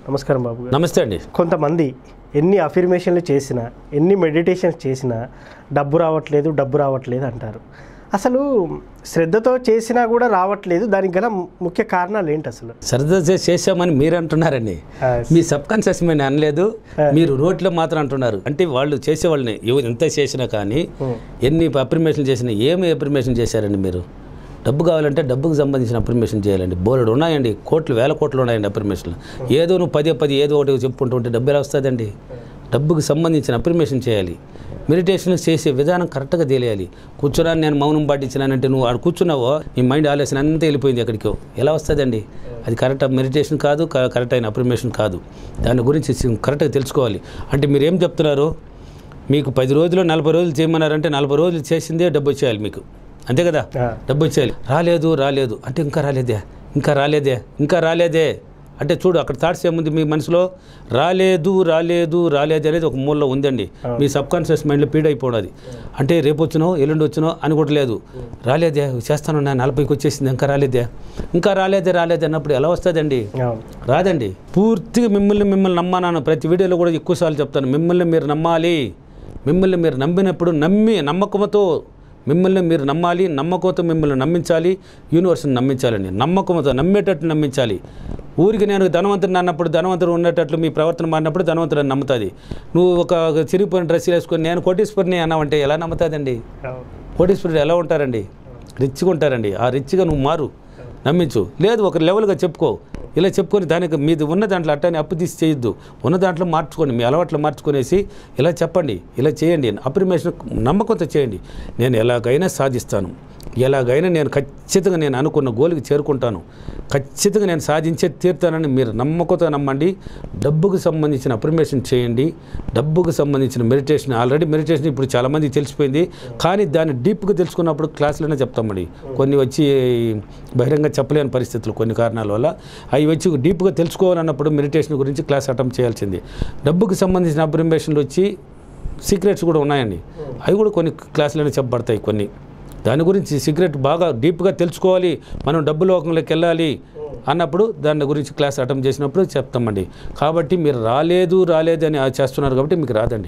నమస్కారం బాబు గారు నమస్తే అండి కొంతమంది ఎన్ని అఫిర్మేషన్లు చేసినా ఎన్ని మెడిటేషన్స్ చేసినా డబ్బు రావట్లేదు డబ్బు రావట్లేదు అంటారు అసలు శ్రద్ధతో చేసినా కూడా రావట్లేదు దానికి గల ముఖ్య కారణాలు ఏంటి అసలు సరదా చేసి చేసామని మీరు అంటున్నారండి ఆ, మీ సబ్ కాన్షియస్ మైండ్ అనలేదు మీరు రోడ్లో మాత్రం అంటున్నారు అంటే వాళ్ళు చేసేవాళ్ళని ఎవ- ఎంత చేసినా కానీ ఉం. ఎన్ని అప్రిమేషన్ చేసినా ఏమి అప్రిమేషన్ చేశారండి మీరు డబ్బు కావాలంటే డబ్బుకు సంబంధించిన అప్రిమేషన్ చేయాలండి బోలెడు ఉన్నాయండి కోట్లు వేల కోట్లు ఉన్నాయండి అప్రిమేషన్లు ఏదో నువ్వు పదే పది ఏదో ఒకటి చెప్పుకుంటూ ఉంటే డబ్బు ఎలా వస్తుందండి డబ్బుకు సంబంధించిన అప్రిమేషన్ చేయాలి మెడిటేషన్ చేసే విధానం కరెక్ట్గా తెలియాలి కూర్చోరాని నేను మౌనం పాటించినానంటే నువ్వు ఆడ కూర్చున్నావో నీ మైండ్ ఆలోచన అంతా వెళ్ళిపోయింది ఎక్కడికో ఎలా వస్తుందండి అది కరెక్ట్ మెడిటేషన్ కాదు క- కరెక్ట్ అయిన అప్రిమేషన్ కాదు దాని గురించి సి- కరెక్ట్గా తెలుసుకోవాలి అంటే మీరు ఏం చెప్తున్నారు మీకు పది రోజులు నలభై రోజులు చేయమన్నారంటే నలభై రోజులు చేసిందే డబ్బు వచ్చేయాలి మీకు అంతే కదా ఆ, డబ్బు వచ్చేయాలి రాలేదు రాలేదు అంటే ఇంకా రాలేదే ఇంకా రాలేదే ఇంకా రాలేదే అంటే చూడు అక్కడ థాట్స్ ఏముంది మీ మనసులో రాలేదు రాలేదు రాలేదు అనేది ఒక మూలలో ఉందండి మీ సబ్ కాన్షియస్ మైండ్లో పీడ్ అయిపోవడం అంటే రేపు వచ్చినో ఎల్లుండి వచ్చినో అని కూడా లేదు రాలేదే చేస్తాను నా నలభైకి వచ్చేసింది ఇంకా రాలేదే ఇంకా రాలేదే రాలేదే అన్నప్పుడు ఎలా వస్తుందండి అవును రాదండి పూర్తిగా మిమ్మల్ని మిమ్మల్ని నమ్మాను ప్రతి వీడియోలో కూడా ఎక్కువసార్లు చెప్తాను మిమ్మల్ని మీరు నమ్మాలి మిమ్మల్ని మీరు నమ్మినప్పుడు నమ్మి నమ్మకంతో మిమ్మల్ని మీరు నమ్మాలి నమ్మకంతో మిమ్మల్ని నమ్మించాలి యూనివర్స్ని నమ్మించాలండి నమ్మకంతో నమ్మేటట్టు నమ్మించాలి ఊరికి నేను ధనవంతుడు అన్నప్పుడు ధనవంతుడు ఉన్నట్లు మీ ప్రవర్తన మారినప్పుడు ధనవంతుడు నమ్ముతుంది నువ్వు ఒక చిరిగిపోయిన డ్రెస్ వేసుకొని నేను కోటీశ్వరిని అన్నావంటే ఎలా నమ్ముతుందండి అవును కోటీశ్వరుడు ఎలా ఉంటారండి రిచ్గా ఉంటారండి ఆ రిచ్గా నువ్వు మారు నమ్మించు లేదు ఒక లెవెల్గా చెప్పుకో ఇలా చెప్పుకొని దానికి మీది ఉన్న దాంట్లో అట్టని అప్పు తీసి చేయొద్దు ఉన్న దాంట్లో మార్చుకోండి మీ అలవాట్లు మార్చుకొనేసి ఇలా చెప్పండి ఇలా చేయండి అప్రిమేషన్ నమ్మకంతో చేయండి నేను ఎలాగైనా సాధిస్తాను ఎలాగైనా నేను ఖచ్చితంగా నేను అనుకున్న గోల్కి చేరుకుంటాను ఖచ్చితంగా నేను సాధించే తీరుతానని మీరు నమ్మకంతో నమ్మండి డబ్బుకు సంబంధించిన అప్రిమేషన్ చేయండి డబ్బుకు సంబంధించిన మెడిటేషన్ ఆల్రెడీ మెడిటేషన్ ఇప్పుడు చాలామందికి తెలిసిపోయింది కానీ దాన్ని డీప్గా తెలుసుకున్నప్పుడు క్లాసులోనే చెప్తామండి కొన్ని వచ్చి బహిరంగ చెప్పలేని పరిస్థితులు కొన్ని కారణాల వల్ల అవి వచ్చి డీప్గా తెలుసుకోవాలన్నప్పుడు మెడిటేషన్ గురించి క్లాస్ అటెంప్ట్ చేయాల్సింది డబ్బుకు సంబంధించిన అప్రిమేషన్లు వచ్చి సీక్రెట్స్ కూడా ఉన్నాయండి అవి కూడా కొన్ని క్లాసులోనే చెప్పబడతాయి కొన్ని దాని గురించి సీక్రెట్ బాగా డీప్గా తెలుసుకోవాలి మనం డబ్బు లోకంలోకి వెళ్ళాలి అన్నప్పుడు దాని గురించి క్లాస్ అటెంప్ట్ చేసినప్పుడు చెప్తామండి కాబట్టి మీరు రాలేదు రాలేదు అని చేస్తున్నారు కాబట్టి మీకు రాదండి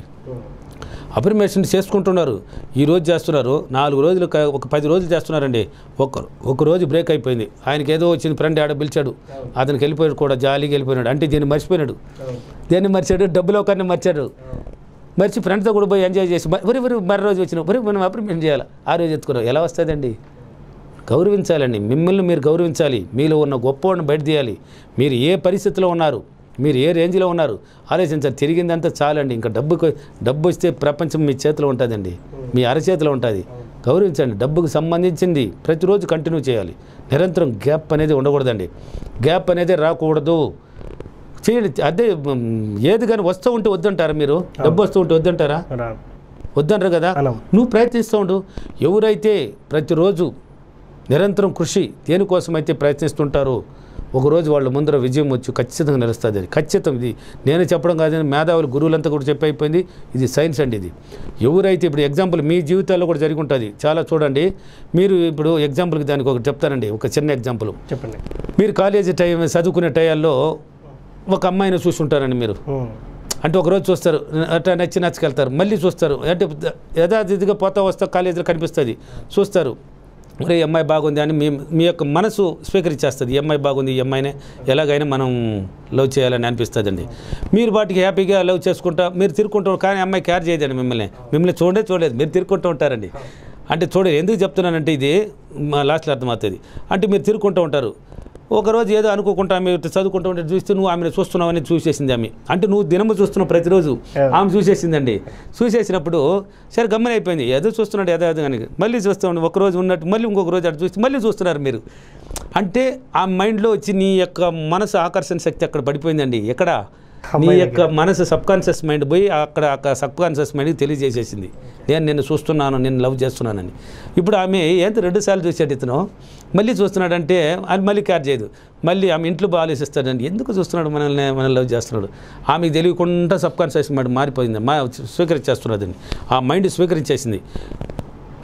అప్రిమేషన్ చేసుకుంటున్నారు ఈ రోజు చేస్తున్నారు నాలుగు రోజులు క- ఒక పది రోజులు చేస్తున్నారండి ఒక ఒక రోజు బ్రేక్ అయిపోయింది ఆయనకి ఏదో వచ్చింది ఫ్రెండ్ ఆడ పిలిచాడు అతనికి వెళ్ళిపోయాడు కూడా జాలీగా వెళ్ళిపోయినాడు అంటే దీన్ని మర్చిపోయినాడు దేన్ని మర్చాడు డబ్బులో ఒకరిని మర్చాడు మర్చి ఫ్రెండ్తో కూడా పోయి ఎంజాయ్ చేసి మరి వరి వరి మరో రోజు వచ్చిన వరి మనం అప్రిమేషన్ చేయాలి ఆ రోజు ఎత్తుకున్నాం ఎలా వస్తుందండి గౌరవించాలండి మిమ్మల్ని మీరు గౌరవించాలి మీలో ఉన్న గొప్పవాడిని బయట తీయాలి మీరు ఏ పరిస్థితిలో ఉన్నారు మీరు ఏ రేంజ్లో ఉన్నారు ఆలోచించాలి తిరిగిందంతా చాలండి ఇంకా డబ్బుకు డబ్బు వస్తే ప్రపంచం మీ చేతిలో ఉంటుందండి మీ అరచేతిలో ఉంటుంది గౌరవించండి డబ్బుకు సంబంధించింది ప్రతిరోజు కంటిన్యూ చేయాలి నిరంతరం గ్యాప్ అనేది ఉండకూడదండి గ్యాప్ అనేది రాకూడదు చేయండి అదే మ్, ఏది కానీ వస్తూ ఉంటే వద్దంటారా మీరు డబ్బు వస్తూ ఉంటే వద్దంటారా రాను వద్దంటారు కదా అనం. నువ్వు ప్రయత్నిస్తూ ఉండు ఎవరైతే ప్రతిరోజు నిరంతరం కృషి దేనికోసమైతే ప్రయత్నిస్తుంటారో ఒకరోజు వాళ్ళ ముందర విజయం వచ్చి ఖచ్చితంగా నిలుస్తుంది అది ఖచ్చితం ఇది నేను చెప్పడం కాదని మేధావులు గురువులంతా కూడా చెప్పి అయిపోయింది ఇది సైన్స్ అండి ఇది ఎవరైతే ఇప్పుడు ఎగ్జాంపుల్ మీ జీవితాల్లో కూడా జరిగి ఉంటుంది చాలా చూడండి మీరు ఇప్పుడు ఎగ్జాంపుల్కి దానికి ఒకటి చెప్తానండి ఒక చిన్న ఎగ్జాంపుల్ చెప్పండి మీరు కాలేజీ టైం చదువుకునే టైంలో ఒక అమ్మాయిని చూస్తుంటారండి మీరు ఉం. అంటే ఒకరోజు చూస్తారు అట్లా నచ్చి నచ్చకెళ్తారు మళ్ళీ చూస్తారు అంటే యథాతిథిగా పోతా వస్తా కాలేజీలో కనిపిస్తుంది చూస్తారు మరి ఈ అమ్మాయి బాగుంది అని మీ మీ యొక్క మనసు స్వీకరించేస్తుంది ఈ అమ్మాయి బాగుంది ఈ అమ్మాయినే ఎలాగైనా మనం లవ్ చేయాలని అనిపిస్తుందండి మీరు వాటికి హ్యాపీగా లవ్ చేసుకుంటా మీరు తిరుక్కుంటూ కానీ అమ్మాయి కేర్ చేయదండి మిమ్మల్ని మిమ్మల్ని చూడే చూడలేదు మీరు తిరుక్కుంటూ ఉంటారండి అంటే చూడలేదు ఎందుకు చెప్తున్నానంటే ఇది మా లాస్ట్లో అర్థమవుతుంది అంటే మీరు తిరుక్కుంటూ ఉంటారు ఒకరోజు ఏదో అనుకోకుండా ఆమె చదువుకుంటూ ఉంటే చూస్తే నువ్వు ఆమెను చూస్తున్నావని చూసేసింది ఆమె అంటే నువ్వు దినము చూస్తున్నావు ప్రతిరోజు ఆమె చూసేసిందండి చూసేసినప్పుడు సరే గమ్మన అయిపోయింది ఏదో చూస్తున్నాడు ఏదో ఏదో అని మళ్ళీ చూస్తాం ఒక రోజు ఉన్నట్టు మళ్ళీ ఇంకొక రోజు అటు చూస్తే మళ్ళీ చూస్తున్నారు మీరు అంటే ఆ మైండ్లో వచ్చి నీ యొక్క మనసు ఆకర్షణ శక్తి అక్కడ పడిపోయిందండి ఎక్కడ నీ యొక్క మనసు సబ్ కాన్షియస్ మైండ్ పోయి అక్కడ సబ్ కాన్షియస్ మైండ్కి తెలియజేసేసింది నేను నిన్ను చూస్తున్నాను నేను లవ్ చేస్తున్నానని ఇప్పుడు ఆమె ఏంటి రెండు సార్లు చూసాడు ఇతను మళ్ళీ చూస్తున్నాడంటే అది మళ్ళీ క్యార్ చేయదు మళ్ళీ ఆమె ఇంట్లో బాగా ఆలోచిస్తాడండి ఎందుకు చూస్తున్నాడు మనల్ని మనల్ని లవ్ చేస్తున్నాడు ఆమెకు తెలియకుండా సబ్ కాన్షియస్ మైండ్ మారిపోయింది మా స్వీకరించేస్తున్నదండి ఆ మైండ్ స్వీకరించేసింది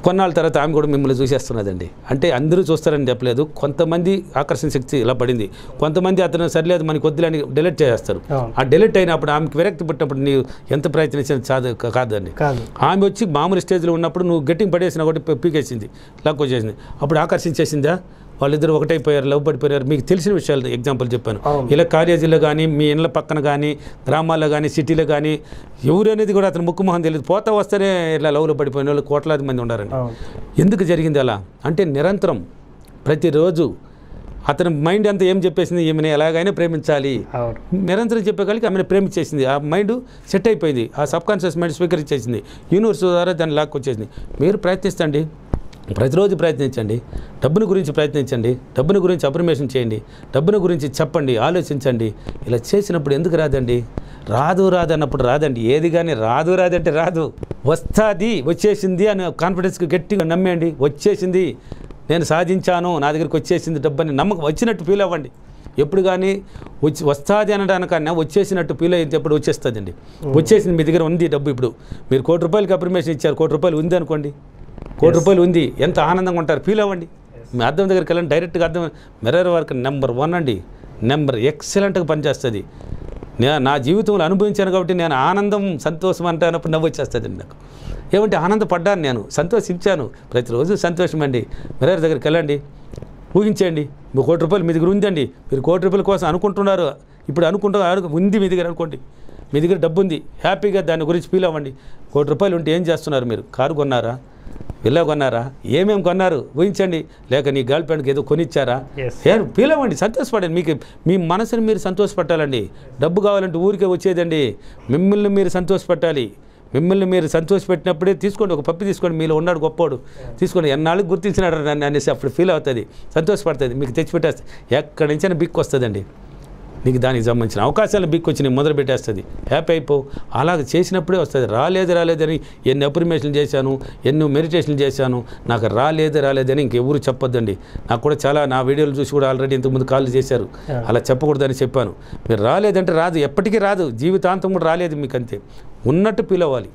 కొన్నాళ్ళ తర్వాత ఆమె కూడా మిమ్మల్ని చూసేస్తున్నదండి అంటే అందరూ చూస్తారని చెప్పలేదు కొంతమంది ఆకర్షణ శక్తి ఇలా పడింది కొంతమంది అతను సరిలేదు మనకి వద్దులని డిలీట్ చేస్తారు అవును. ఆ డిలీట్ అయినప్పుడు ఆమెకి విరక్తి పుట్టినప్పుడు నీవు ఎంత ప్రయత్నించిన చాదు కాదండి కాదు ఆమె వచ్చి మామూలు స్టేజ్లో ఉన్నప్పుడు నువ్వు గట్టింగ్ పడేసిన ఒకటి పీ- పీకేసింది లాక్ వచ్చేసింది అప్పుడు ఆకర్షించేసిందా వాళ్ళిద్దరు ఒకటైపోయారు లవ్ పడిపోయారు మీకు తెలిసిన విషయాలు ఎగ్జాంపుల్ చెప్పాను అవును. ఇలా కాలేజీలో కానీ మీ ఇండ్ల పక్కన కానీ గ్రామాల్లో కానీ సిటీలో కానీ ఎవరు అనేది కూడా అతను ముక్కు మొహం తెలియదు పోతా వస్తేనే ఇలా లవ్లో పడిపోయిన వాళ్ళు కోట్లాది మంది ఉండారండి అవును ఎందుకు జరిగింది అలా అంటే నిరంతరం ప్రతిరోజు అతని మైండ్ అంతా ఏం చెప్పేసింది ఈమెను ఎలాగైనా ప్రేమించాలి అవును నిరంతరం చెప్పగలిగి ఆమెను ప్రేమించేసింది ఆ మైండ్ సెట్ అయిపోయింది ఆ సబ్ కాన్షియస్ మైండ్ స్వీకరించేసింది యూనివర్స్ ద్వారా దాన్ని లాక్ వచ్చేసింది మీరు ప్రయత్నిస్తండి ప్రతిరోజు ప్రయత్నించండి డబ్బుని గురించి ప్రయత్నించండి డబ్బుని గురించి అప్రమేషన్ చేయండి డబ్బుని గురించి చెప్పండి ఆలోచించండి ఇలా చేసినప్పుడు ఎందుకు రాదండి రాదు రాదు అన్నప్పుడు రాదండి ఏది కానీ రాదు రాదంటే రాదు వస్తాది వచ్చేసింది అని కాన్ఫిడెన్స్కి గట్టిగా నమ్మేయండి వచ్చేసింది నేను సాధించాను నా దగ్గరికి వచ్చేసింది డబ్బు అని నమ్మకం వచ్చినట్టు ఫీల్ అవ్వండి ఎప్పుడు కానీ వచ్చి వస్తుంది అనడానికన్నా వచ్చేసినట్టు ఫీల్ అయినప్పుడు వచ్చేస్తుందండి వచ్చేసింది మీ దగ్గర ఉంది డబ్బు ఇప్పుడు మీరు కోటి రూపాయలకి అప్రిమేషన్ ఇచ్చారు కోటి రూపాయలు ఉంది అనుకోండి కోటి రూపాయలు ఉంది ఎంత ఆనందంగా ఉంటారు ఫీల్ అవ్వండి మీ అర్థం దగ్గరికి వెళ్ళండి డైరెక్ట్గా అర్థం మిర్రర్ వర్క్ నెంబర్ వన్ అండి నెంబర్ ఎక్సలెంట్గా పనిచేస్తుంది నే నా జీవితంలో అనుభవించాను కాబట్టి నేను ఆనందం సంతోషం అంటే అన్నప్పుడు నవ్వు వచ్చేస్తుంది నాకు ఏమంటే ఆనందపడ్డాను నేను సంతోషించాను ప్రతిరోజు సంతోషం అండి మిర్రర్ దగ్గరికి వెళ్ళండి ఊహించండి మీ కోటి రూపాయలు మీ దగ్గర ఉందండి మీరు కోటి రూపాయల కోసం అనుకుంటున్నారు ఇప్పుడు అనుకుంటూ అను- ఉంది మీ దగ్గర అనుకోండి మీ దగ్గర డబ్బు ఉంది హ్యాపీగా దాని గురించి ఫీల్ అవ్వండి కోటి రూపాయలు ఉంటే ఏం చేస్తున్నారు మీరు కారు కొన్నారా విల్లా కొన్నారా ఏమేమి కొన్నారు ఊహించండి లేక నీ గర్ల్ ఫ్రెండ్కి ఏదో కొనిచ్చారా Yes. ఏ ఫీల్ అవ్వండి సంతోషపడండి మీకు మీ మనసుని మీరు సంతోషపెట్టాలండి డబ్బు కావాలంటే ఊరికే వచ్చేదండి మిమ్మల్ని మీరు సంతోషపెట్టాలి మిమ్మల్ని మీరు సంతోషపెట్టినప్పుడే తీసుకోండి ఒక పప్పి తీసుకోండి మీలో ఉన్నాడు గొప్పోడు తీసుకోండి ఎన్నాళ్ళకి గుర్తించినాడు నన్ను అనేసి అప్పుడు ఫీల్ అవుతుంది సంతోషపడుతుంది మీకు తెచ్చిపెట్టేస్తుంది ఎక్కడి నుంచైనా బిక్ వస్తుందండి నీకు దానికి సంబంధించిన అవకాశాలు బిక్ వచ్చి నేను మొదలు పెట్టేస్తుంది హ్యాపీ అయిపో అలాగ చేసినప్పుడే వస్తుంది రాలేదు రాలేదని ఎన్ని అప్రిమేషన్లు చేశాను ఎన్నో మెడిటేషన్లు చేశాను నాకు రాలేదు రాలేదని ఇంకెవరు చెప్పొద్దండి నాకు కూడా చాలా నా వీడియోలు చూసి కూడా ఆల్రెడీ ఇంతకుముందు కాల్ చేశారు అలా చెప్పకూడదని చెప్పాను మీరు రాలేదంటే రాదు ఎప్పటికీ రాదు జీవితాంతం కూడా రాలేదు మీకు అంతే ఉన్నట్టు ఫీల్ అవ్వాలి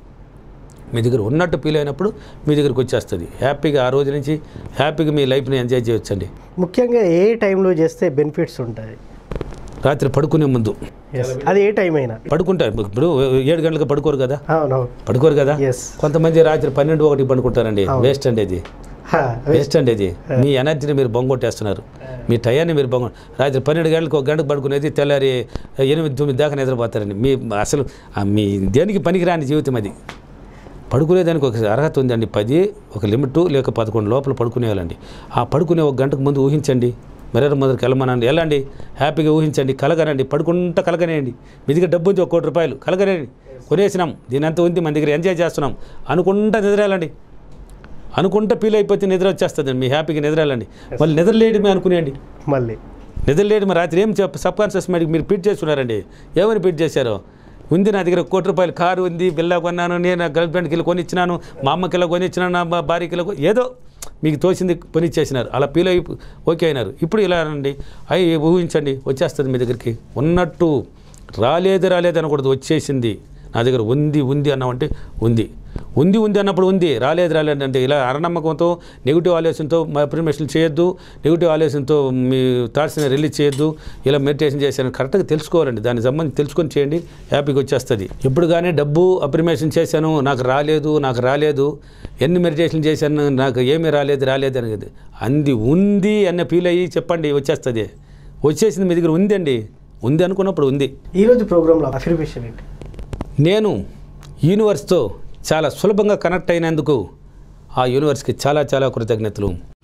మీ దగ్గర ఉన్నట్టు ఫీల్ అయినప్పుడు మీ దగ్గరికి వచ్చేస్తుంది హ్యాపీగా ఆ రోజు నుంచి హ్యాపీగా మీ లైఫ్ని ఎంజాయ్ చేయొచ్చండి ముఖ్యంగా ఏ టైంలో చేస్తే బెనిఫిట్స్ ఉంటుంది రాత్రి పడుకునే ముందు ఎస్ అది ఏ టైం అయినా పడుకుంటారు ఇప్పుడు ఏడు గంటలకు పడుకోరు కదా అవునవును పడుకోరు కదా ఎస్ కొంతమంది రాత్రి పన్నెండు ఒకటి పడుకుంటారండి అవును. వేస్ట్ అండి ఇది వేస్ట్ అండి ఇది మీ ఎనర్జీని మీరు బొంగొట్టేస్తున్నారు మీ టయాన్ని మీరు బొంగ రాత్రి పన్నెండు గంటలకు ఒక గంటకు పడుకునేది తెల్లారి ఎనిమిది తొమ్మిది దాకా నిద్రపోతారండి మీ అసలు ఆ మీ దేనికి పనికిరాని జీవితం అది పడుకునేదానికి ఒక అర్హత ఉందండి పది ఒక లిమిట్ లేక పదకొండు లోపల పడుకునేయాలండి ఆ పడుకునే ఒక గంటకు ముందు ఊహించండి మెరర్ మొదటికి వెళ్ళమనండి వెళ్ళండి హ్యాపీగా ఊహించండి కలగనండి పడుకుంటా కలగనేయండి మీ దగ్గర డబ్బు ఉంది ఒక కోటి రూపాయలు కలగనేయండి కొనేసినాం దీని అంతా ఉంది మన దగ్గర ఎంజాయ్ చేస్తున్నాం అనుకుంటా నిద్రేయాలండి అనుకుంటా ఫీల్ అయిపోతే నిద్ర వచ్చేస్తుంది మీ హ్యాపీగా నిద్రేయాలండి మళ్ళీ నిద్రలేయడమే అనుకునేయండి మళ్ళీ నిద్రలేయడం రాత్రి ఏం చెప్ప సబ్ కాన్షియస్ మైండ్కి మీరు పిట్ చేస్తున్నారండి ఏమని పిట్ చేశారు ఉంది నా దగ్గర కోటి రూపాయలు కారు ఉంది బిల్లా కొన్నాను నేను నా గర్ల్ ఫ్రెండ్కి వెళ్ళి కొనిచ్చినాను మా అమ్మకి ఇలా కొనిచ్చినాను నా బా- భార్యకి ఇలా కొ- ఏదో మీకు తోచింది కొనిచ్చేసినారు అలా ఫీల్ అయి ఓకే అయినారు ఇప్పుడు ఇలా అనండి అయ్యి ఊహించండి వచ్చేస్తుంది మీ దగ్గరికి ఉన్నట్టు రాలేదు రాలేదు అనకూడదు వచ్చేసింది నా దగ్గర ఉంది ఉంది అన్నామంటే ఉంది ఉంది ఉంది అన్నప్పుడు ఉంది రాలేదు రాలేదు అంటే ఇలా అరనమ్మకంతో నెగిటివ్ ఆలోచనతో అప్రిమేషన్ చేయొద్దు నెగిటివ్ ఆలోచనతో మీ థాట్స్ని రిలీజ్ చేయొద్దు ఇలా మెడిటేషన్ చేశాను కరెక్ట్గా తెలుసుకోవాలండి దానికి సంబంధించి తెలుసుకొని చేయండి హ్యాపీగా వచ్చేస్తుంది ఇప్పుడు కానీ డబ్బు అప్రిమేషన్ చేశాను నాకు రాలేదు నాకు రాలేదు ఎన్ని మెడిటేషన్ చేశాను నాకు ఏమీ రాలేదు రాలేదు అనేది అంది ఉంది అన్న ఫీల్ అయ్యి చెప్పండి వచ్చేస్తుంది వచ్చేసింది మీ దగ్గర ఉందండి ఉంది అనుకున్నప్పుడు ఉంది ఈరోజు ప్రోగ్రాంలో అఫర్మేషన్ ఏంటి నేను యూనివర్స్తో చాలా సులభంగా కనెక్ట్ అయినందుకు ఆ యూనివర్స్కి చాలా చాలా కృతజ్ఞతలు